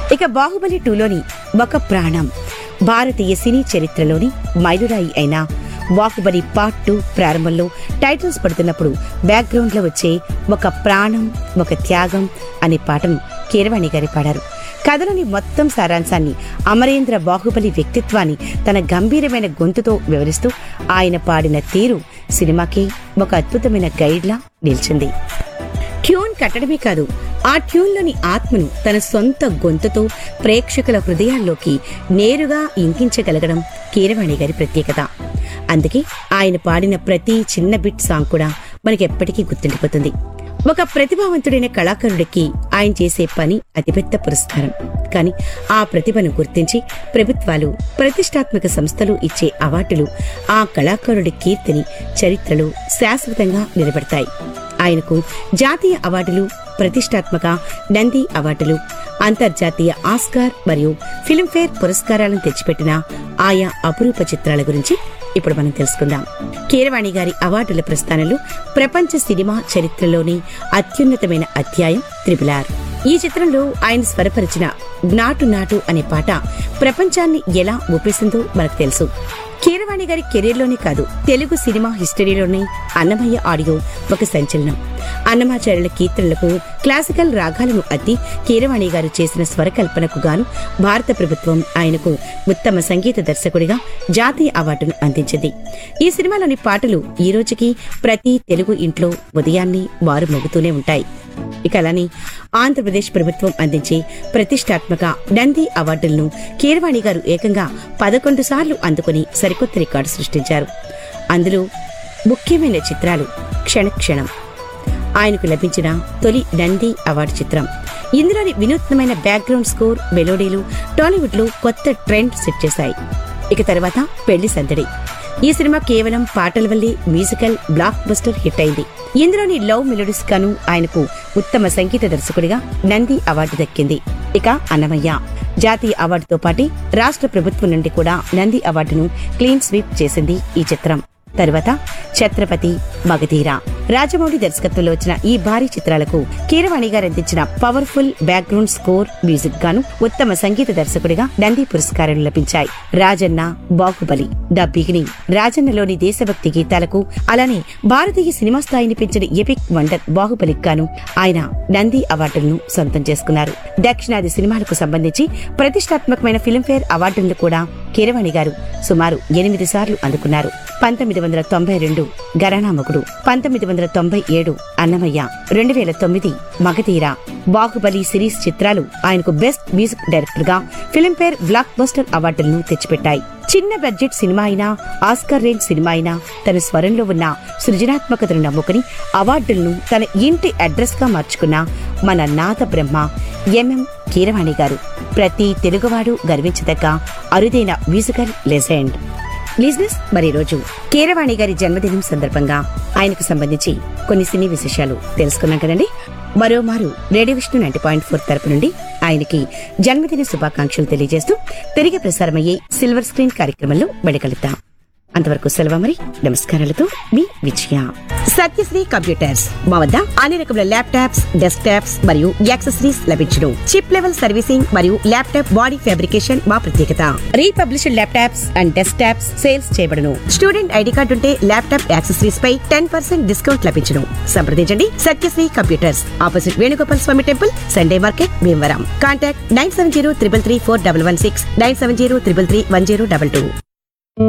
ఇక బాహుబలి టూలోని ఒక ప్రాణం భారతీయ సినీ చరిత్రలోని మైలురాయి అయిన బాహుబలి పార్ట్ టూ ప్రారంభంలో టైటిల్స్ పడుతున్నప్పుడు బ్యాక్గ్రౌండ్ లో వచ్చే ఒక ప్రాణం ఒక త్యాగం అనే పాటను కీరవాణి గారి పాడారు కథలోని మొత్తం సారాంశాన్ని అమరేంద్ర బాహుబలి వ్యక్తిత్వాన్ని తన గంభీరమైన గొంతుతో వివరిస్తూ ఆయన పాడిన తీరు సినిమాకి ఒక అద్భుతమైన గైడ్లా నిలిచింది ట్యూన్ కట్టడమే కాదు ఆ ట్యూన్లోని ఆత్మను తన సొంత గొంతుతో ప్రేక్షకుల హృదయాల్లోకి నేరుగా ఇంకించగలగడం కీరవాణి గారి ప్రత్యేకత అందుకే ఆయన పాడిన ప్రతి చిన్న బిట్ సాంగ్ కూడా మనకి ఎప్పటికీ గుర్తుండిపోతుంది ఒక ప్రతిభావంతుడైన కళాకారుడికి ఆయన చేసే పని అతిపెద్ద పురస్కారం కానీ ఆ ప్రతిభను గుర్తించి ప్రభుత్వాలు ప్రతిష్టాత్మక సంస్థలు ఇచ్చే అవార్డులు ఆ కళాకారుడి కీర్తిని చరిత్రలో శాశ్వతంగా నిలబెడతాయి ఆయనకు జాతీయ అవార్డులు ప్రతిష్టాత్మక నంది అవార్డులు అంతర్జాతీయ ఆస్కార్ మరియు ఫిల్మ్ఫేర్ పురస్కారాలను తెచ్చిపెట్టిన ఆయా అపురూప చిత్రాల గురించి ఇప్పుడు మనం తెలుసుకుందాం కీరవాణి గారి అవార్డుల ప్రస్థానంలో ప్రపంచ సినిమా చరిత్రలోని అత్యున్నతమైన అధ్యాయం త్రిపుల్ ఆర్ ఈ చిత్రంలో ఆయన స్వరపరిచిన నాటు నాటు అనే పాట ప్రపంచాన్ని ఎలా ఊపేసిందో మనకు తెలుసు కీరవాణి గారి కెరీర్లోనే కాదు తెలుగు సినిమా హిస్టరీలోనే అన్నమయ్య ఆడియో ఒక సంచలనం అన్నమాచార్యుల కీర్తనలకు క్లాసికల్ రాగాలను అద్ది కీరవాణి గారు చేసిన స్వరకల్పనకు గాను భారత ప్రభుత్వం ఆయనకు ఉత్తమ సంగీత దర్శకుడిగా జాతీయ అవార్డును అందించింది ఈ సినిమాలోని పాటలు ఈ రోజుకి ప్రతి తెలుగు ఇంట్లో ఉదయాన్నే వారు మోగుతూనే ఉంటాయి ఇక అలానే ఆంధ్రప్రదేశ్ ప్రభుత్వం అందించే ప్రతిష్టాత్మక నంది అవార్డులను కీరవాణి గారు ఏకంగా పదకొండు సార్లు అందుకుని సరికొత్త రికార్డు సృష్టించారు అందులో ముఖ్యమైన చిత్రాలు క్షణక్షణం ఆయనకు లభించిన తొలి నంది అవార్డు చిత్రం ఇందులోని వినూత్నమైన బ్యాక్గ్రౌండ్ స్కోర్ మెలోడీలు టాలీవుడ్ లో కొత్త ట్రెండ్ సెట్ చేశాయి ఇక తర్వాత పెళ్లి సందడి ఈ సినిమా కేవలం పాటల వల్లే మ్యూజికల్ బ్లాక్ బస్టర్ హిట్ అయింది ఇందులోని లవ్ మెలోడీస్ గాను ఆయనకు ఉత్తమ సంగీత దర్శకుడిగా నంది అవార్డు దక్కింది ఇక అన్నమయ్య జాతీయ అవార్డుతో పాటు రాష్ట్ర ప్రభుత్వం నుండి కూడా నంది అవార్డును క్లీన్ స్వీప్ చేసింది ఈ చిత్రం తరువాత ఛత్రపతి మగధీర రాజమౌళి దర్శకత్వంలో వచ్చిన ఈ భారీ చిత్రాలకు కీరవాణి గారు అందించిన పవర్ఫుల్ బ్యాక్గ్రౌండ్ స్కోర్ మ్యూజిక్ గాను ఉత్తమ సంగీత దర్శకుడిగా నంది పురస్కారాలు లభించాయి రాజన్న బాహుబలి ద బిగినింగ్ రాజన్నలోని దేశభక్తి గీతాలకు అలానే భారతీయ సినిమా స్థాయిని పెంచిన ఎపిక్ వండర్ బాహుబలికి గాను ఆయన నంది అవార్డులను సొంతం చేసుకున్నారు దక్షిణాది సినిమాలకు సంబంధించి ప్రతిష్టాత్మకమైన ఫిల్మ్ఫేర్ అవార్డులను కూడా కీరవాణి గారు సుమారు ఎనిమిది సార్లు అందుకున్నారు పంతొమ్మిది వందల తొంభై రెండు గరణామకుడు పంతొమ్మిది వందల తొంభై ఏడు అన్నమయ్య రెండు వేల తొమ్మిది మగధీర బాహుబలి సిరీస్ చిత్రాలు ఆయనకు బెస్ట్ మ్యూజిక్ డైరెక్టర్ గా ఫిల్మ్ఫేర్ బ్లాక్ బస్టర్ అవార్డులను తెచ్చిపెట్టాయి చిన్న బడ్జెట్ సినిమా అయినా ఆస్కర్ రేంజ్ సినిమా అయినా తన స్వరంలో ఉన్న సృజనాత్మకతను నమ్ముకుని అవార్డులను తన ఇంటి అడ్రస్ గా మార్చుకున్న మన నాథ బ్రహ్మ ఎంఎం కీరవాణి గారు ప్రతి తెలుగువాడు గర్వించదగ్గ అరుదైన మ్యూజికల్ లెజెండ్ లిజినెస్ మరి రోజు కీరవాణి గారి జన్మదినం సందర్భంగా ఆయనకు సంబంధించి కొన్ని సినీ విశేషాలు తెలుసుకున్నాం కదండి మరోమారు radio Vishnu ninety point four తరపు నుండి ఆయనకి జన్మదిన శుభాకాంక్షలు తెలియజేస్తూ తిరిగి ప్రసారమయ్యే సిల్వర్ స్క్రీన్ కార్యక్రమంలో బడికలుద్దాం అంతవరకు సెలవు మరి నమస్కారాలతో మీ విజయ సత్యశ్రీ కంప్యూటర్స్ మా వద్ద అన్ని రకముల ల్యాప్టాప్స్ డెస్క్ టాప్స్ మరియు యాక్సెసరీస్ లభించును చిప్ లెవెల్ సర్వీసింగ్ మరియు ల్యాప్టాప్ బాడీ ఫ్యాబ్రికేషన్ మా ప్రత్యేకత republished laptops and desktops sales చేయబడును స్టూడెంట్ ఐడి కార్డు ఉంటే ల్యాప్టాప్ యాక్సెసరీస్ పై టెన్ పర్సెంట్ డిస్కౌంట్ లభించును సంప్రదించండి Satyasri computers opposite Venugopal Swamy temple Sunday market Bhimavaram contact nine seven zero triple three four double one six nine seven zero triple three one zero double two